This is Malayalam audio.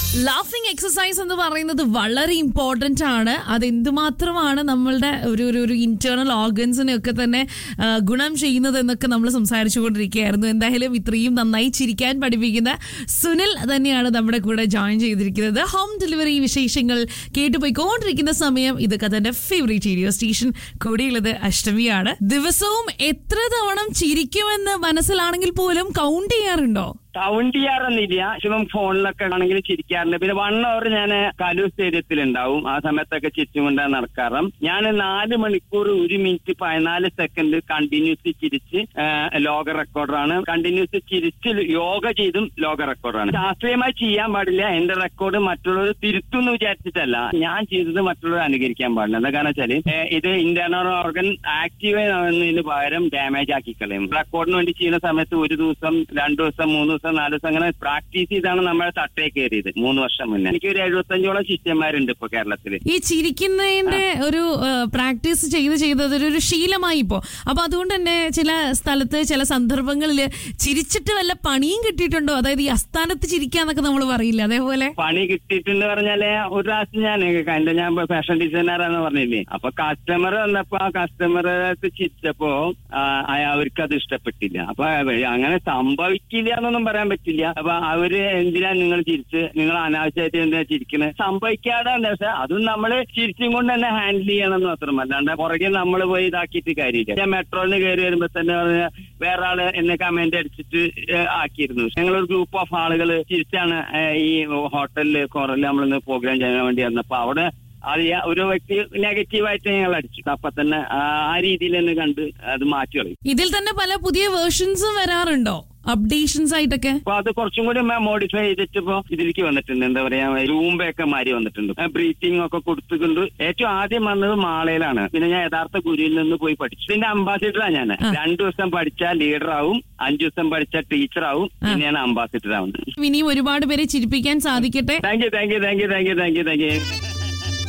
ലാഫിംഗ് എക്സസൈസ് എന്ന് പറയുന്നത് വളരെ ഇമ്പോർട്ടന്റ് ആണ് അത് എന്തുമാത്രമാണ് നമ്മളുടെ ഒരു ഒരു ഒരു ഇന്റേണൽ ഓർഗൻസിനെ ഒക്കെ തന്നെ ആ, ഗുണം ചെയ്യുന്നത് എന്നൊക്കെ നമ്മൾ സംസാരിച്ചുകൊണ്ടിരിക്കുകയായിരുന്നു എന്തായാലും ഇത്രയും നന്നായി ചിരിക്കാൻ പഠിപ്പിക്കുന്ന സുനിൽ തന്നെയാണ് നമ്മുടെ കൂടെ ജോയിൻ ചെയ്തിരിക്കുന്നത് ഹോം ഡെലിവറി വിശേഷങ്ങൾ കേട്ടുപോയിക്കൊണ്ടിരിക്കുന്ന സമയം ഇതൊക്കെ തന്നെ ഫേവറേറ്റ് റേഡിയോ സ്റ്റേഷൻ കൂടിയുള്ളത് അഷ്ടമിയാണ് ദിവസവും എത്ര തവണ ചിരിക്കുമെന്ന് മനസ്സിലാണെങ്കിൽ പോലും കൗണ്ട് ചെയ്യാറുണ്ടോ കൗണ്ട് ചെയ്യാറൊന്നുമില്ല ശിവം ഫോണിലൊക്കെ ആണെങ്കിൽ ചിരിക്കാറുണ്ട് പിന്നെ വൺ അവർ ഞാൻ കലൂർ സ്റ്റേഡിയത്തിൽ ഉണ്ടാവും ആ സമയത്തൊക്കെ ചിരിച്ചുകൊണ്ടാണ് നടക്കാറ് ഞാൻ നാല് മണിക്കൂർ ഒരു മിനിറ്റ് പതിനാല് സെക്കൻഡ് കണ്ടിന്യൂസ് ചിരിച്ച് ആ, ലോക റെക്കോർഡറാണ് കണ്ടിന്യൂസ് ചിരിച്ച് യോഗ ചെയ്തും ലോക റെക്കോർഡറാണ് ശാസ്ത്രീയമായി ചെയ്യാൻ പാടില്ല എന്റെ റെക്കോർഡ് മറ്റുള്ളവർ തിരുത്തുമെന്ന് വിചാരിച്ചിട്ടല്ല ഞാൻ ചെയ്തത് മറ്റുള്ളവർ അനുകരിക്കാൻ പാടില്ല എന്താ കാരണം വെച്ചാല് ഏ, ഇത് ഇന്റേണൽ ഓർഗൻ ആക്റ്റീവ് ആവുന്നതിന് പകരം ഡാമേജ് ആക്കി കളയും റെക്കോർഡിന് വേണ്ടി ചെയ്യുന്ന സമയത്ത് ഒരു ദിവസം രണ്ടു ദിവസം മൂന്ന് ദിവസം നാല് ദിവസം അങ്ങനെ പ്രാക്ടീസ് ചെയ്താണ് നമ്മളെ തട്ടേ കയറിയത് മൂന്ന് വർഷം മുന്നേ എനിക്ക് ഒരു എഴുപത്തഞ്ചോളം ശിഷ്യന്മാരുണ്ട് ഇപ്പൊ കേരളത്തില് ഈ ചിരിക്കുന്നതിന്റെ ഒരു പ്രാക്ടീസ് ചെയ്ത് ചെയ്ത് അതൊരു ഒരു ശീലമായി ഇപ്പോ അപ്പൊ അതുകൊണ്ട് തന്നെ ചില സ്ഥലത്ത് ചില സന്ദർഭങ്ങളിൽ ചിരിച്ചിട്ട് വല്ല പണിയും കിട്ടിയിട്ടുണ്ടോ അതായത് ഈ അസ്ഥാനത്ത് ചിരിക്കാന്നൊക്കെ നമ്മൾ പറയില്ല അതേപോലെ പണി കിട്ടിയിട്ടുണ്ട് പറഞ്ഞാല് ഒരു പ്രാവശ്യം ഞാൻ എന്റെ ഞാൻ ഫാഷൻ ഡിസൈനറാന്ന് പറഞ്ഞില്ലേ അപ്പൊ കസ്റ്റമർ വന്നപ്പോ ആ കസ്റ്റമർ ചിരിച്ചപ്പോ ആ, അയ- അവർക്ക് അത് ഇഷ്ടപ്പെട്ടില്ല അപ്പൊ അങ്ങനെ സംഭവിക്കില്ല എന്നൊന്നും പറയാൻ പറ്റില്ല അപ്പൊ അവര് എന്തിനാ നിങ്ങൾ ചിരിച്ച് നിങ്ങൾ അനാവശ്യമായിട്ട് എന്തിനാ ചിരിക്കുന്നത് സംഭവിക്കാതെ പക്ഷെ അതും നമ്മള് ചിരിച്ചും കൊണ്ട് തന്നെ ഹാൻഡിൽ ചെയ്യണം എന്ന് മാത്രം അല്ലാണ്ട് പുറകെ നമ്മൾ പോയി ഇതാക്കിയിട്ട് കാര്യമില്ല ഞാൻ മെട്രോയിൽ കയറി വരുമ്പോ തന്നെ പറഞ്ഞ വേറെ ആള് എന്നെ കമന്റ് അടിച്ചിട്ട് ഏഹ്, ആക്കിയിരുന്നു ഞങ്ങളൊരു ഗ്രൂപ്പ് ഓഫ് ആളുകൾ തിരിച്ചാണ് ഏഹ്, ഈ ഹോട്ടലിൽ കുറല് നമ്മളിന്ന് പ്രോഗ്രാം ചെയ്യാൻ വേണ്ടി വന്നപ്പോ അവിടെ അത് ഞാൻ- ഒരു വ്യക്തി നെഗറ്റീവായിട്ട് ഞങ്ങൾ അടിച്ചു അപ്പൊ തന്നെ ആ ആ രീതിയിൽ തന്നെ കണ്ട് അത് മാറ്റി കളയും ഇതിൽ തന്നെ പല പുതിയ വേർഷൻസും വരാറുണ്ടോ അപ്ഡേഷൻസ് ആയിട്ടൊക്കെ അപ്പൊ അത് കുറച്ചും കൂടി മോഡിഫൈ ചെയ്തിട്ട് ഇപ്പൊ ഇതിലേക്ക് വന്നിട്ടുണ്ട് എന്താ പറയാ രൂമ്പയൊക്കെ മാറി വന്നിട്ടുണ്ട് ബ്രീത്തിങ് ഒക്കെ കൊടുത്തുകൊണ്ട് ഏറ്റവും ആദ്യം വന്നത് മാളയിലാണ് പിന്നെ ഞാൻ യഥാർത്ഥ ഗുരുവിൽ നിന്ന് പോയി പഠിച്ചു ഇതിന്റെ അംബാസിഡറാണ് ഞാൻ രണ്ടു ദിവസം പഠിച്ച ലീഡർ ആവും അഞ്ചു ദിവസം പഠിച്ച ടീച്ചർ ആവും പിന്നെയാണ് അംബാസിഡർ ആവുന്നത് ഇനിയും ഒരുപാട് പേരെ ചിരിപ്പിക്കാൻ സാധിക്കട്ടെ thank you thank you thank you thank you thank you thank U